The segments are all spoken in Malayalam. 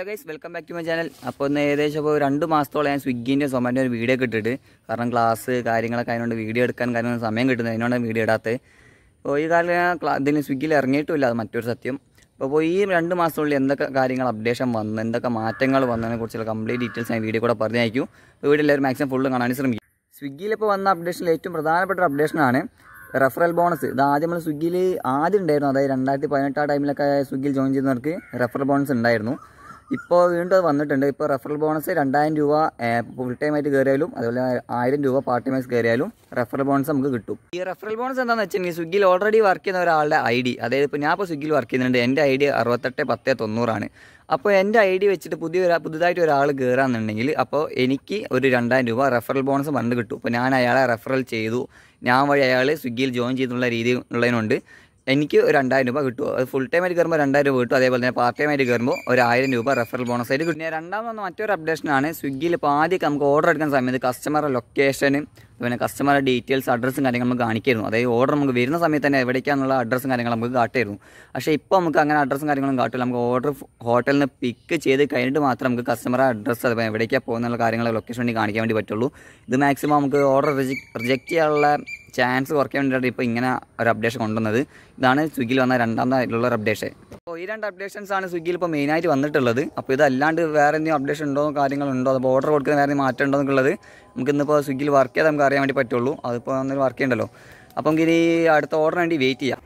Guys welcome back to my channel അപ്പോൾ ഒന്ന് ഏകദേശം ഇപ്പോൾ രണ്ട് മാസത്തോളം ഞാൻ സ്വിഗ്ഗിൻ്റെ സൊമാറ്റോ ഒരു വീഡിയോ ഒക്കെ ഇട്ടിട്ട് കാരണം ക്ലാസ് കാര്യങ്ങളൊക്കെ അതിനോട് വീഡിയോ എടുക്കാൻ കാര്യങ്ങൾ സമയം കിട്ടുന്നത് അതിനോടാണ് വീഡിയോ ഇടാത്തത് അപ്പോൾ ഈ കാലം ഞാൻ ക്ലാ ഇതിന് സ്വിഗ്ഗിയിൽ ഇറങ്ങിയിട്ടില്ല അത് മറ്റൊരു സത്യം അപ്പോൾ ഈ രണ്ട് മാസത്തിനുള്ളിൽ എന്തൊക്കെ കാര്യങ്ങൾ അപ്ഡേഷൻ വന്നു എന്തൊക്കെ മാറ്റങ്ങൾ വന്നതിനെ കുറിച്ചുള്ള കംപ്ലീറ്റ് ഡീറ്റെയിൽസ് ഞാൻ വീഡിയോ കൂടെ പറഞ്ഞയക്കും അപ്പോൾ വീഡിയോ എല്ലാവരും മാക്സിമം ഫുള്ള് കാണാൻ ശ്രമിക്കും സ്വിഗ്ഗിയിൽ ഇപ്പോൾ വന്ന അപ്ഡേഷനിൽ ഏറ്റവും പ്രധാനപ്പെട്ട ഒരു അപ്ഡേഷനാണ് റെഫറൽ ബോണസ് ഇത് ആദ്യം നമ്മൾ സ്വിഗ്ഗിയിൽ ആദ്യം ഉണ്ടായിരുന്നു അതായത് രണ്ടായിരത്തി പതിനെട്ട് ആ ടൈമിലൊക്കെ സ്വിഗ്ഗിയിൽ ജോയിൻ ചെയ്യുന്നവർക്ക് റെഫറൽ ബോണസ് ഉണ്ടായിരുന്നു ഇപ്പോൾ വീണ്ടും അത് വന്നിട്ടുണ്ട് ഇപ്പോൾ റെഫറൽ ബോണസ് രണ്ടായിരം രൂപ ഫുൾ ടൈം ആയിട്ട് കയറിയാലും അതുപോലെ ആയിരം രൂപ പാർട്ട് ടൈം ആയിട്ട് കയറിയാലും റെഫറൽ ബോണസ് നമുക്ക് കിട്ടും ഈ റെഫറൽ ബോണസ് എന്താണെന്ന് വെച്ചിട്ടുണ്ടെങ്കിൽ സ്വിഗ്ഗിയിൽ ഓൾറെഡി വർക്ക് ചെയ്യുന്ന ഒരാളുടെ ഐ ഡി അതായത് ഇപ്പോൾ ഞാൻ ഇപ്പോൾ സ്വിഗ്ഗിയിൽ വർക്ക് ചെയ്യുന്നുണ്ട് എൻ്റെ ഐ ഡി അറുപത്തെട്ട് പത്ത് തൊണ്ണൂറാണ് അപ്പോൾ എൻ്റെ ഐ ഡി വെച്ചിട്ട് പുതിയ ഒരാ പുതുതായിട്ട് ഒരാൾ കയറാന്നുണ്ടെങ്കിൽ അപ്പോൾ എനിക്ക് ഒരു രണ്ടായിരം രൂപ റെഫറൽ ബോണസ് ഫണ്ട് കിട്ടും അപ്പോൾ ഞാൻ അയാളെ റെഫറൽ ചെയ്തു ഞാൻ വഴി അയാൾ സ്വിഗ്ഗിയിൽ ജോയിൻ ചെയ്തിട്ടുള്ള രീതി ഉള്ളതിനുണ്ട് എനിക്ക് ഒരു രണ്ടായിരം രൂപ കിട്ടുമോ അത് ഫുൾ ടൈം ആയിട്ട് കയറുമ്പോൾ രണ്ടായിരം രൂപ കിട്ടും അതേപോലെ തന്നെ പാർട്ട് ടൈം ആയിട്ട് കയറുമ്പോൾ ഒരു ആയിരം രൂപ റെഫറൽ ബോണസ് ആയിട്ട് കിട്ടും രണ്ടാമത് വന്ന മറ്റൊരു അപ്ഡേഷനാണ് സ്വിഗ്ഗിയിൽ ഇപ്പോൾ ആദ്യമൊക്കെ നമുക്ക് ഓർഡർ എടുക്കുന്ന സമയത്ത് കസ്റ്റമറുടെ ലൊക്കേഷനും പിന്നെ കസ്റ്റമറുടെ ഡീറ്റെയിൽസ് അഡ്രസ്സും കാര്യങ്ങളും നമുക്ക് കാണിക്കായിരുന്നു അതായത് ഓർഡർ നമുക്ക് വരുന്ന സമയത്ത് തന്നെ എവിടേക്കാന്നുള്ള അഡ്രസ്സും കാര്യങ്ങളും നമുക്ക് കാട്ടിയിരുന്നു പക്ഷേ ഇപ്പോൾ നമുക്ക് അങ്ങനെ അഡ്രസ്സും കാര്യങ്ങളും കാട്ടില്ല നമുക്ക് ഓർഡർ ഹോട്ടലിൽ നിന്ന് പിക്ക് ചെയ്ത് കഴിഞ്ഞിട്ട് മാത്രം നമുക്ക് കസ്റ്റമറെ അഡ്രസ്സ് അതുപോലെ എവിടേക്കാണ് പോകുന്നുള്ള കാര്യങ്ങൾ ലൊക്കേഷൻ വേണ്ടി കാണിക്കാൻ വേണ്ടി പറ്റുള്ളൂ ഇത് മാക്സിമം നമുക്ക് ഓർഡർ റിജക്റ്റ് ചെയ്യാനുള്ള ചാൻസ് കുറയ്ക്കാൻ വേണ്ടിയിട്ടാണ് ഇപ്പോൾ ഇങ്ങനെ ഒരു അപ്ഡേഷൻ കൊണ്ടുവന്നത് ഇതാണ് സ്വിഗ്ഗിയിൽ വന്ന രണ്ടാമതായിട്ടുള്ള ഒരു അപ്ഡേഷൻ അപ്പോൾ ഈ രണ്ട് അപ്ഡേഷൻസ് ആണ് സ്വിഗ്ഗിയിൽ ഇപ്പോൾ മെയിനായിട്ട് വന്നിട്ടുള്ളത് അപ്പോൾ ഇതല്ലാണ്ട് വേറെ എന്തെങ്കിലും അപ്ഡേഷൻ ഉണ്ടോ കാര്യങ്ങളുണ്ടോ അപ്പോൾ ഓർഡർ കൊടുക്കുന്ന വേറെ എന്തെങ്കിലും മാറ്റം ഉണ്ടോ എന്നുള്ളത് നമുക്ക് ഇന്നിപ്പോൾ സ്വിഗ്ഗിയിൽ വർക്ക് ചെയ്താൽ നമുക്ക് അറിയാൻ വേണ്ടി പറ്റുള്ളൂ അതിപ്പോൾ അന്നേരം വർക്ക് ചെയ്യണ്ടല്ലോ അപ്പോൾ നമുക്ക് ഇനി അടുത്ത ഓർഡറിന് വേണ്ടി വെയിറ്റ് ചെയ്യാം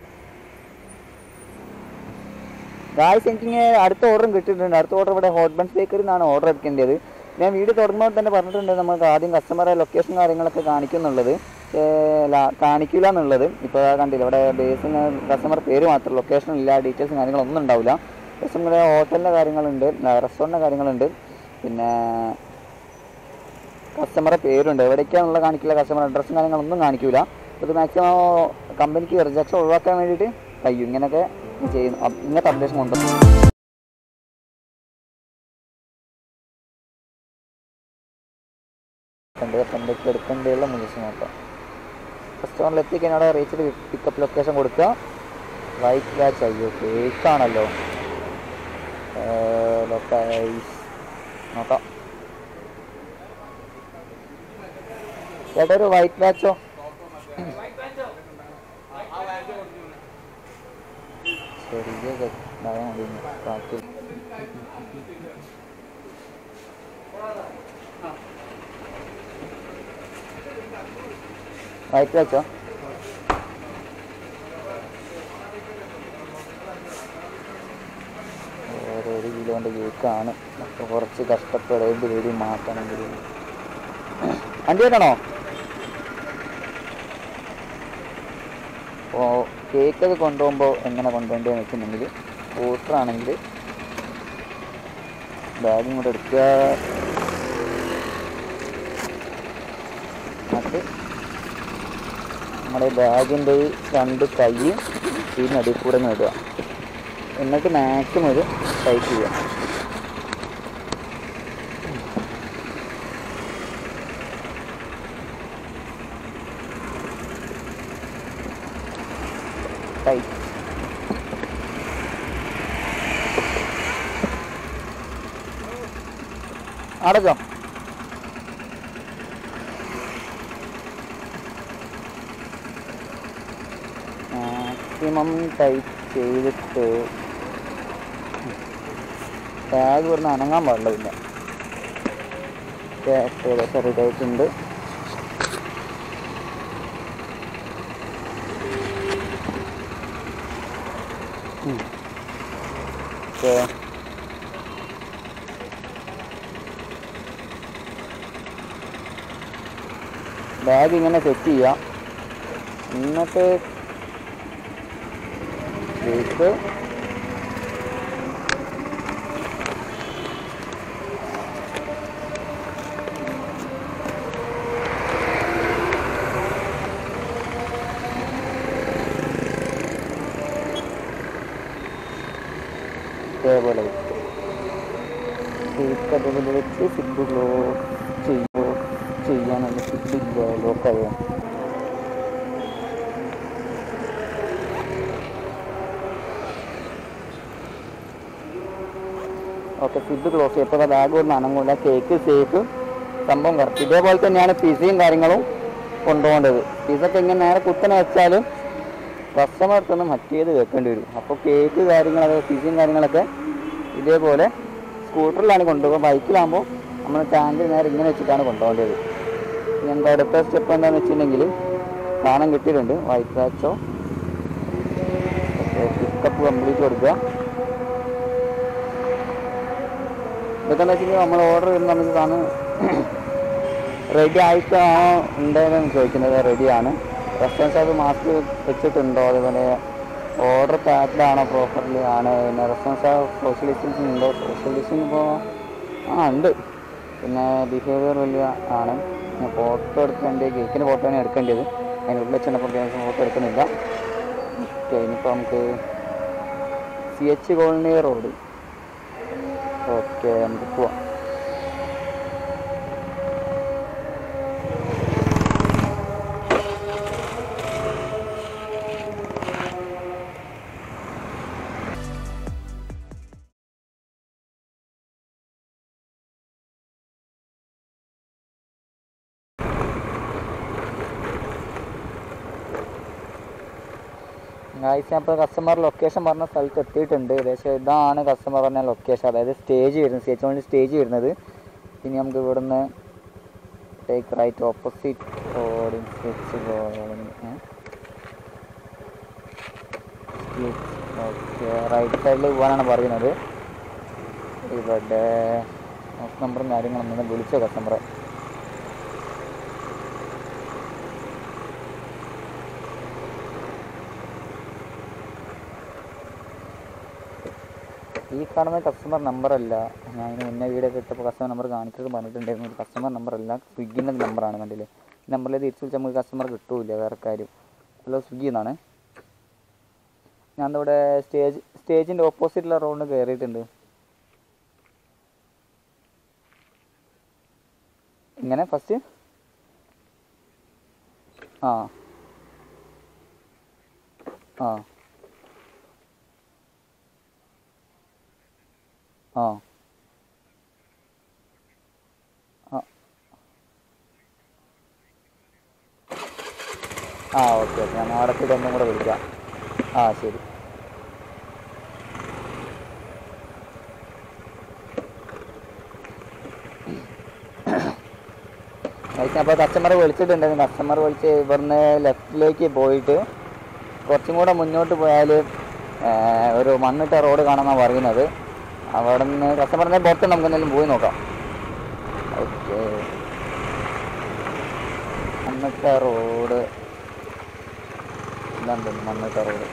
ഗായ്സ് എനിക്ക് അടുത്ത ഓർഡറും കിട്ടിയിട്ടുണ്ട് അടുത്ത ഓർഡർ ഇവിടെ ഹോട്ട് ബൺസ് ബേക്കറിൽ നിന്നാണ് ഓർഡർ എടുക്കേണ്ടത് ഞാൻ വീഡിയോ തുടങ്ങുമ്പോൾ തന്നെ പറഞ്ഞിട്ടുണ്ട് നമുക്ക് ആദ്യം കസ്റ്റമറെ ലൊക്കേഷൻ കാര്യങ്ങളൊക്കെ കാണിക്കുന്നുള്ളത് കാണിക്കില്ല എന്നുള്ളത് ഇപ്പോൾ കണ്ടില്ല ഇവിടെ ബേസിന് കസ്റ്റമർ പേര് മാത്രം ലൊക്കേഷൻ ഇല്ല ഡീറ്റെയിൽസും കാര്യങ്ങളൊന്നും ഉണ്ടാവില്ല കസ്റ്റമർ ഹോട്ടലിൻ്റെ കാര്യങ്ങളുണ്ട് റെസ്റ്റോറൻറ്റിൻ്റെ കാര്യങ്ങളുണ്ട് പിന്നെ കസ്റ്റമറെ പേരുണ്ട് എവിടേക്കാന്നുള്ള കാണിക്കില്ല കസ്റ്റമർ അഡ്രസ്സും കാര്യങ്ങളൊന്നും കാണിക്കില്ല ഇത് മാക്സിമം കമ്പനിക്ക് റിജക്ഷൻ ഒഴിവാക്കാൻ വേണ്ടിയിട്ട് കഴിയും ഇങ്ങനെയൊക്കെ ചെയ്യുന്നു അപ്പ് ഇങ്ങനത്തെ അപ്ഡേഷൻ കൊണ്ടുവന്നു ഉണ്ട് അപ്പം എന്തൊക്കെ എടുക്കേണ്ടതുള്ള മുനിസ് നോക്കാം കസ്റ്റമറിൽ എത്തിക്കാൻ അവിടെ റീച്ചിൽ പിക്കപ്പ് ലൊക്കേഷൻ കൊടുക്കുക വൈറ്റ് വാച്ച് അയ്യോ ഫേക്കാണല്ലോ ലൊക്കൈസ് നോക്കാം ചേട്ടാ ഒരു വൈറ്റ് വാച്ചോ ചെറിയ ഇതായാൽ മതി ബാക്കി വൈറ്റ് വാച്ചോ ഒരു കിലോൻ്റെ കേക്കാണ് അപ്പോൾ കുറച്ച് കഷ്ടപ്പെടേണ്ടി വരും മാറ്റണമെങ്കിൽ വണ്ടി കേട്ടാണോ അപ്പോൾ കേക്കൊക്കെ കൊണ്ടുപോകുമ്പോൾ എങ്ങനെ കൊണ്ടുപോകേണ്ടതെന്ന് വെച്ചിട്ടുണ്ടെങ്കിൽ ഓട്ടർ ആണെങ്കിൽ ബാഗും കൂടെ എടുക്കുക അത് നമ്മുടെ ബാഗിൻ്റെ ഈ രണ്ട് കൈയും ഇതിനടിയിൽ കൂടെ ഒന്ന് ഇടുക എന്നിട്ട് മാക്സിമം ഒരു ടൈറ്റ് ചെയ്യുക ടൈറ്റ് അടച്ചോ മാക്സിമം ടൈറ്റ് ചെയ്തിട്ട് ബാഗ് പറഞ്ഞ് അനങ്ങാൻ പാടില്ല പിന്നെ ഏകദേശം റെഡി ആയിട്ടുണ്ട് ഓക്കെ ബാഗ് ഇങ്ങനെ സെറ്റ് ചെയ്യാം എന്നിട്ട് കേക്ക് ഇതേപോലെ വെച്ച് കേക്ക് അതേപോലെ വെച്ച് സിബ് ക്ലോസ് ചെയ്യുമ്പോൾ ചെയ്യാനുള്ള സിബ് ലോക്കായോ ഓക്കെ സിബ് ക്ലോസ് ചെയ്യും ഇപ്പോൾ ബാഗ് ഒന്നും അനങ്ങൂല കേക്ക് സേഫ് സംഭവം കറക്റ്റ് ഇതേപോലെ തന്നെയാണ് പിസയും കാര്യങ്ങളും കൊണ്ടുപോകേണ്ടത് പിസൊക്കെ ഇങ്ങനെ നേരെ കുത്തനെ വെച്ചാൽ കസ്റ്റമർ അടുത്തൊന്ന് മറ്റേത് വെക്കേണ്ടി വരും അപ്പോൾ കേക്ക് കാര്യങ്ങളൊക്കെ പിസയും കാര്യങ്ങളൊക്കെ ഇതേപോലെ സ്കൂട്ടറിലാണ് കൊണ്ടുപോകുക ബൈക്കിലാകുമ്പോൾ നമ്മൾ ടാങ്കിൽ നേരെ ഇങ്ങനെ വെച്ചിട്ടാണ് കൊണ്ടുപോകേണ്ടത് ഞങ്ങൾക്ക് അടുത്ത സ്റ്റെപ്പ് എന്താണെന്ന് വെച്ചിട്ടുണ്ടെങ്കിൽ സാധനം കിട്ടിയിട്ടുണ്ട് വൈറ്റ് വാച്ചോ പിക്കപ്പ് കംപ്ലീറ്റ് കൊടുക്കുക ഇതൊക്കെ എന്ന് വെച്ചിട്ടുണ്ടെങ്കിൽ നമ്മൾ ഓർഡർ ചെയ്യുന്ന സമയത്ത് സാധനം റെഡി ആയിട്ടാണോ ഉണ്ടെന്ന് ചോദിക്കുന്നത് റെഡിയാണ് റെസ്റ്റോറൻറ്റ് അത് മാസ്ക് വെച്ചിട്ടുണ്ടോ അതേപോലെ ഓർഡർ പാക്ഡ് ആണോ പ്രോപ്പർലി ആണ് പിന്നെ റെസ്റ്റോറൻറ്റ് സോഷ്യൽ ഡിസ്റ്റൻസിങ് ഉണ്ടോ സോഷ്യൽ ഡിസ്റ്റൻസ് ഇപ്പോൾ ആ ഉണ്ട് പിന്നെ ബിഹേവിയർ വലിയ ആണ് പിന്നെ ഫോട്ടോ എടുക്കേണ്ടത് കേക്കിന് ഫോട്ടോ ആണ് എടുക്കേണ്ടത് അതിനുള്ളിൽ ചെന്നപ്പോൾ ഫോട്ടോ എടുക്കുന്നില്ല ഓക്കെ ഇനിയിപ്പോൾ നമുക്ക് C H colony road okay നമുക്ക് പോവാം ഗായ്സ് ഞാൻ ഇപ്പോൾ കസ്റ്റമർ ലൊക്കേഷൻ പറഞ്ഞ സ്ഥലത്ത് എത്തിയിട്ടുണ്ട് ഏകദേശം ഇതാണ് കസ്റ്റമർ പറഞ്ഞ ലൊക്കേഷൻ അതായത് സ്റ്റേജ് വരുന്നത് സ്റ്റേജ് ഓൺലി സ്റ്റേജ് വരുന്നത് ഇനി നമുക്ക് ഇവിടുന്ന് ടേക്ക് റൈറ്റ് ഓപ്പോസിറ്റ് റോഡിങ് സ്വിച്ച് ഓക്കെ റൈറ്റ് സൈഡിൽ പോകാനാണ് പറയുന്നത് ഇവിടെ ഹൗസ് നമ്പറും കാര്യങ്ങളൊന്നും വിളിച്ചോ കസ്റ്റമറെ ഈ കാണുന്ന കസ്റ്റമർ നമ്പർ അല്ല ഞാൻ ഇതിന് മുന്നേ വീഡിയോ ഒക്കെ ഇട്ടപ്പോൾ കസ്റ്റമർ നമ്പർ കാണിച്ചത് പറഞ്ഞിട്ടുണ്ടായിരുന്നു ഇത് കസ്റ്റമർ നമ്പർ അല്ല സ്വിഗ്ഗിൻ്റെ നമ്പറാണ് കണ്ടില്ലേ ഈ നമ്പറിൽ തിരിച്ച് വിളിച്ചാൽ നമുക്ക് കസ്റ്റമർ കിട്ടൂല വേറെ കാര്യം ഹലോ സ്വിഗ്ഗി എന്നാണ് ഞാൻ ഇവിടെ സ്റ്റേജ് സ്റ്റേജിൻ്റെ ഓപ്പോസിറ്റുള്ള റോഡിന് കയറിയിട്ടുണ്ട് ഇങ്ങനെ ഫസ്റ്റ് ആ ആ ആ ആ ആ ഓക്കെ ഓക്കെ ഞാൻ അവിടെ എത്തിയിട്ട് ഒന്നും കൂടെ വിളിക്കാം ആ ശരി അപ്പോൾ കസ്റ്റമർ വിളിച്ചിട്ടുണ്ടായിരുന്നു കസ്റ്റമർ വിളിച്ച് ഇവിടുന്ന് ലെഫ്റ്റിലേക്ക് പോയിട്ട് കുറച്ചും കൂടെ മുന്നോട്ട് പോയാൽ ഒരു മണ്ണിട്ട റോഡ് കാണാമെന്നാണ് പറയുന്നത് അവിടെ നിന്ന് കസ്റ്റമറിനെ പുറത്ത് നമുക്ക് എന്തെങ്കിലും പോയി നോക്കാം ഓക്കെ മണ്ണിട്ട റോഡ് ഇതാണ് മണ്ണിട്ട റോഡ്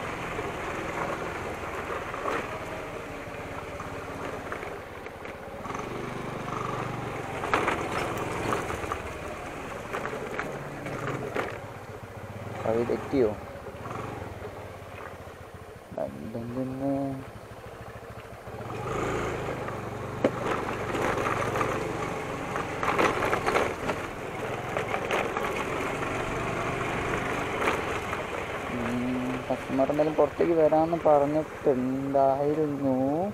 വഴി തെറ്റിയോ ലണ്ടനിൽ നിന്ന് കസ്റ്റമർ എന്തായാലും പുറത്തേക്ക് വരാമെന്ന് പറഞ്ഞിട്ടുണ്ടായിരുന്നു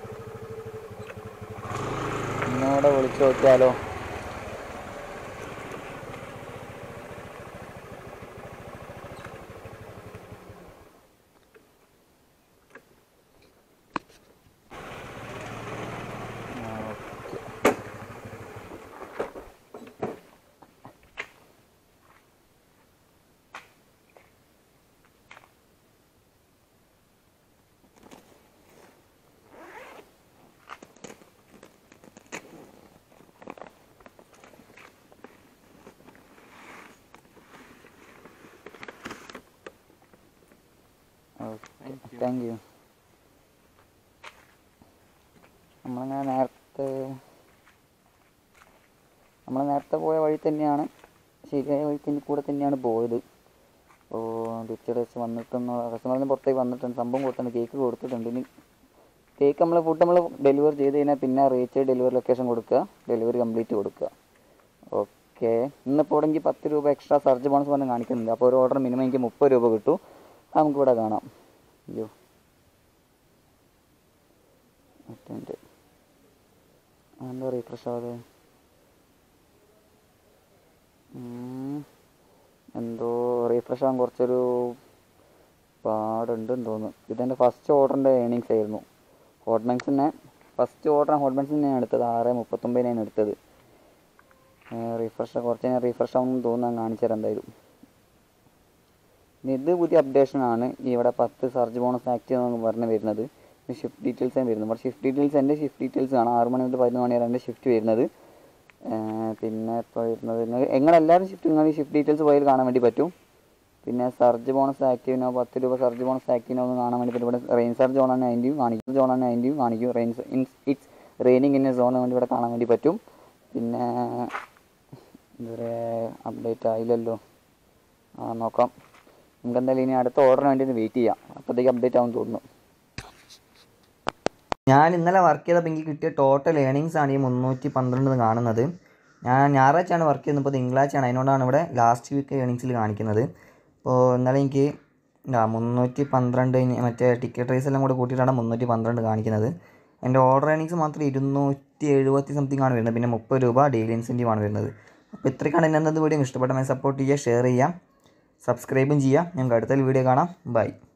ഇന്നോടെ വിളിച്ചു നോക്കിയാലോ ഓക്കെ താങ്ക് യു നമ്മളങ്ങനെ നേരത്തെ നമ്മൾ നേരത്തെ പോയ വഴി തന്നെയാണ് ശരിയായ വഴി തന്നെ കൂടെ തന്നെയാണ് പോയത് അപ്പോൾ തിരിച്ചടിച്ച് വന്നിട്ടൊന്ന് കസ്റ്റമറിന് പുറത്തേക്ക് വന്നിട്ടുണ്ട് സംഭവം കൊടുത്തിട്ടുണ്ട് കേക്ക് കൊടുത്തിട്ടുണ്ട് ഇനി കേക്ക് നമ്മൾ ഫുഡ് നമ്മൾ ഡെലിവറി ചെയ്ത് കഴിഞ്ഞാൽ പിന്നെ റീച്ച് ഡെലിവറി ലൊക്കേഷൻ കൊടുക്കുക ഡെലിവറി കംപ്ലീറ്റ് കൊടുക്കുക ഓക്കെ ഇന്നിപ്പോൾ ഇവിടെ എനിക്ക് പത്ത് രൂപ എക്സ്ട്രാ സർജ് ബോണസ് പറഞ്ഞ് കാണിക്കുന്നുണ്ട് അപ്പോൾ ഒരു ഓർഡർ മിനിമം എനിക്ക് മുപ്പത് രൂപ കിട്ടും അത് നമുക്കിവിടെ കാണാം അയ്യോ മറ്റേ എന്താ റീഫ്രഷ് ആവാതെ ഉം. എന്തോ റീഫ്രഷ് ആവാൻ കുറച്ചൊരു പാടുണ്ടെന്ന് തോന്നുന്നു ഇതെൻ്റെ ഫസ്റ്റ് ഓർഡറിൻ്റെ ഏണിങ്സ് ആയിരുന്നു ഹോട്ട്മെൻസിനെ ഫസ്റ്റ് ഓർഡർ ഹോട്ട്മെൻസിനെയാണ് എടുത്തത് ആറ് മുപ്പത്തൊമ്പതിനാണ് എടുത്തത് റീഫ്രഷ് കുറച്ച് കഴിഞ്ഞാൽ റീഫ്രഷ് ആവുമെന്ന് തോന്നുന്നു കാണിച്ചു തരാം എന്തായാലും ഇനി ഇത് പുതിയ അപ്ഡേഷൻ ആണ് ഇവിടെ പത്ത് സർജ് ബോണസ് ആക്റ്റീവ് എന്ന് പറഞ്ഞ് വരുന്നത് ഷിഫ്റ്റ് ഡീറ്റെയിൽസ് ആണ് വരുന്നത് പക്ഷേ ഷിഫ്റ്റ് ഡീറ്റെയിൽസ് എൻ്റെ ഷിഫ്റ്റ് ഡീറ്റെയിൽസ് ആണ് ആറ് മണി തൊട്ട് പതിനൊന്ന് മണി വരെ എൻ്റെ ഷിഫ്റ്റ് വരുന്നത് ഏർ പിന്നെ ഇപ്പോൾ വരുന്നത് നിങ്ങൾ നിങ്ങളെല്ലാവരും ഷിഫ്റ്റ് നിങ്ങൾ ഈ ഷിഫ്റ്റ് ഡീറ്റെയിൽസ് പോയാൽ കാണാൻ വേണ്ടി പറ്റും പിന്നെ സർജ് ബോണസ് ആക്റ്റീവിനോ പത്ത് രൂപ സർജ് ബോണസ് ആക്റ്റീവിനോ ഒന്ന് കാണാൻ വേണ്ടി പറ്റും ഇവിടെ റെയിൻ സർജ് ഓൺ ആണ് അതിൻ്റെയും കാണിക്കും സോൺ ആണ് അതിൻ്റെയും കാണിക്കും rain it's raining in a zone വേണ്ടി ഇവിടെ കാണാൻ വേണ്ടി പറ്റും പിന്നെ ഇതുവരെ അപ്ഡേറ്റ് ആയില്ലല്ലോ ആ നോക്കാം നമുക്ക് എന്തായാലും ഇനി അടുത്ത ഓർഡറിന് വേണ്ടി ഒന്ന് വെയിറ്റ് ചെയ്യാം അപ്പോഴത്തേക്ക് അപ്ഡേറ്റ് ആവും തോന്നുന്നു ഞാൻ ഇന്നലെ വർക്ക് ചെയ്തപ്പോൾ എനിക്ക് കിട്ടിയ ടോട്ടൽ ഏണിങ്സ് ആണ് ഈ മുന്നൂറ്റി പന്ത്രണ്ട് എന്ന് കാണുന്നത് ഞാൻ ഞായറാഴ്ചയാണ് വർക്ക് ചെയ്യുന്നത് ഇപ്പോൾ തിങ്കളാഴ്ചയാണ് അതിനോടാണ് ഇവിടെ ലാസ്റ്റ് വീക്ക് ഏണിങ്സിൽ കാണിക്കുന്നത് അപ്പോൾ ഇന്നലെ എനിക്ക് എന്താ മുന്നൂറ്റി പന്ത്രണ്ട് ഇനി മറ്റേ ടിക്കറ്റ് റേസ് എല്ലാം കൂടെ കൂട്ടിയിട്ടാണ് മുന്നൂറ്റി പന്ത്രണ്ട് കാണിക്കുന്നത് എൻ്റെ ഓർഡർ ഏണിങ്സ് മാത്രം ഇരുന്നൂറ്റി എഴുപത്തി സംതിങ് ആണ് വരുന്നത് പിന്നെ മുപ്പത് രൂപ ഡെയിലി ഇൻസെൻറ്റീവ് ആണ് വരുന്നത് അപ്പോൾ ഇത്രയ്ക്കാണ് ഇന്നത്തെ വീഡിയോ ഇഷ്ടപ്പെട്ട സപ്പോർട്ട് ചെയ്യുക ഷെയർ ചെയ്യുക സബ്സ്ക്രൈബും ചെയ്യുക ഞങ്ങൾക്ക് അടുത്ത വീഡിയോ കാണാം ബൈ